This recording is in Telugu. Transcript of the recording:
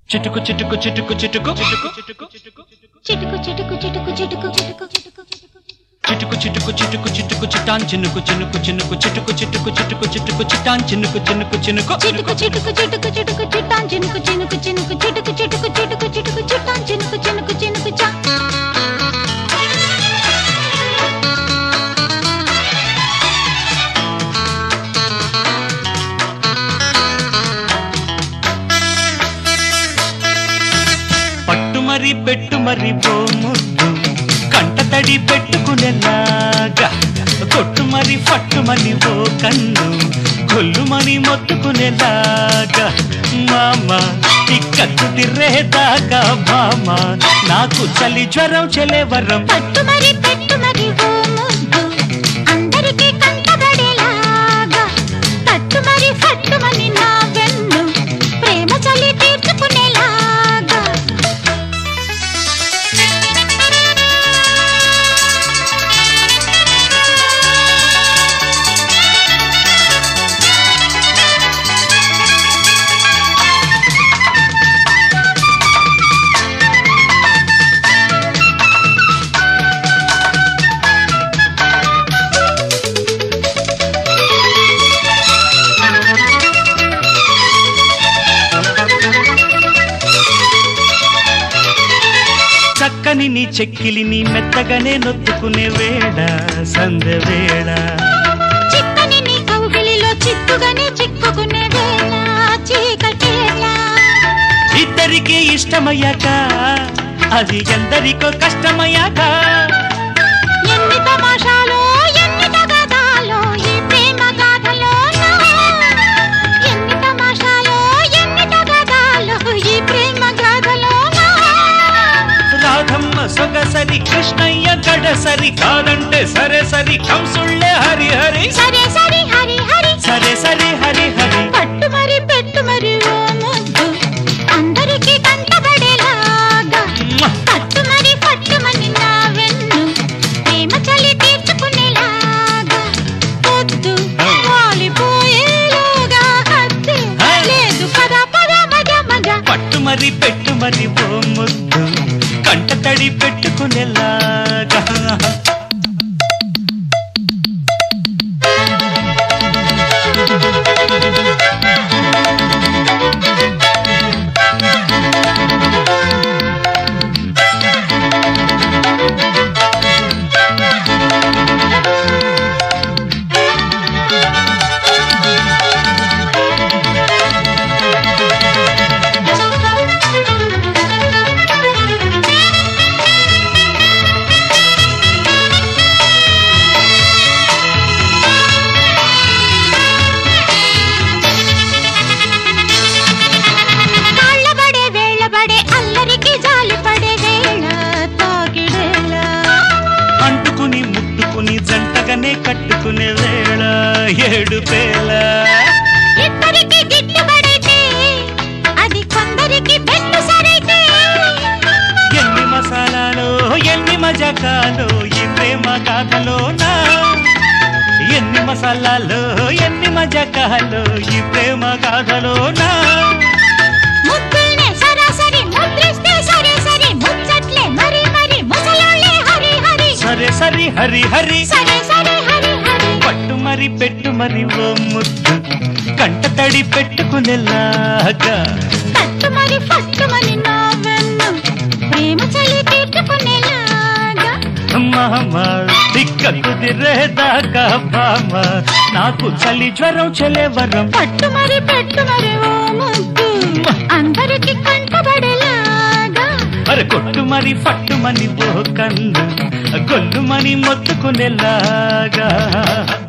చిటుకు చిటుకు చిటుకు చిటుకు చిటుకు చిటుకు చిటుకు చిటుకు చిటుకు చిటుకు చిటుకు చిటుకు చిటుకు చిటుకు చిటుకు చిటుకు చిటాన్ చినుకు చినుకు చినుకు చిటుకు చిటుకు చిటుకు చిటుకు చిటాన్ చినుకు చినుకు చినుకు చిటుకు చిటుకు చిటుకు చిటుకు చిట్టాన్ చినుకు చినుకు చినుకు చిటుకు చిటుకు చిటుకు చిటుకు చిట్టాన్ చినుకు చినుకు చినుకు చా పట్టు మరి పెట్టు మరి ఓ ముద్దు కంట తడి పెట్టుకునేలాగా కొట్టు మరి ఫట్టు మని ఓ కన్ను కొల్లుమని మొత్తుకునేలాగా మామ ఇక్కత్తు తిర్రేదాకా మామ నాకు చలి జ్వరం చెలేవరం పట్టు మరి పెట్టు మరి ఓ ముద్దు అందరికీ కంటబడేలాగా తట్టు మరి ఫట్టు మని నా వెన్ను ప్రేమ చలి తీర్చుకునేలాగా చక్కని నీ చెక్కిలిని మెత్తగానే నొత్తుకునే వేళ సందె వేళ చిక్కని నీ కౌగిలిలో చిక్కుగానే చిక్కుకునే వేళ చీకటేళ ఇద్దరికి ఇష్టమయ్యాక అది ఎందరికో కష్టమయ్యాక ఎన్ని తమాషాలో ఎన్ని తగాదాలో ఈ ప్రేమ గాథలో ఎన్ని తమాషాలో ఎన్ని తగాదాలో ఈ ప్రేమ గాథలో రాధమ్మ సొగసరి కృష్ణయ్య గడసరి కాదంటే సరే సరి కంసుళ్ళే హరి హరి సరే సరే హరి హరి సరే సరే హరి హరి పట్టు మరి పెట్టు మరి ఓ ముద్దు అందరికీ కంటబడేలాగా పట్టు మరి పట్టు మని నా వెన్ను ప్రేమ చలి తీర్చుకునేలాగా పొద్దు వాలిపోయేలోగా హద్దు లేదు పద పద మగ మగ పట్టు మరి పెట్టు మరి ఓ ముద్దు కంట తడి పెట్టుకునేలాగా కాళ్ళబడే వేళ్ళబడే అల్లరికి జాలిపడే వేళ తాకిడేళ అంటుకుని ముట్టుకుని జంటగానే కట్టుకునే వేళ ఏడు పేల ఇద్దరికి గిట్టుబడైతే అది కొందరికి బెట్టు సరైతే ఎన్ని మసాలాలో ఎన్ని మజాకాలో ఈ ప్రేమ గాథలోనా ఎన్ని మసాలాలో ఎన్ని మజాకాలో ఈ ప్రేమ గాథలోనా ముద్దుల్నే సరాసరి ముద్రిస్తే సరే సరే ముచ్చట్లే మరి మరి ముసలోళ్ళే హరి హరి సరే సరి హరి హరి సరే సరే హరి హరి పట్టు మరి పెట్టు మరి ఓ ముద్దు కంట తడి పెట్టుకునేలాగా తట్టు మరి ఫట్టు మరి నా వెన్ను ప్రేమ చలి తీర్చుకునేలాగా మామ దిక్కకు దిరేదాకా బామ నాకు చలి జ్వరం చెలేవరం పట్టు మరి పెట్టు మరి ఓ ముద్దు అందరికి కంటబడేలాగా అరే కొట్టు మరి ఫట్టు మని ఓ కన్ను గొల్లు మని మొత్తుకునేలాగా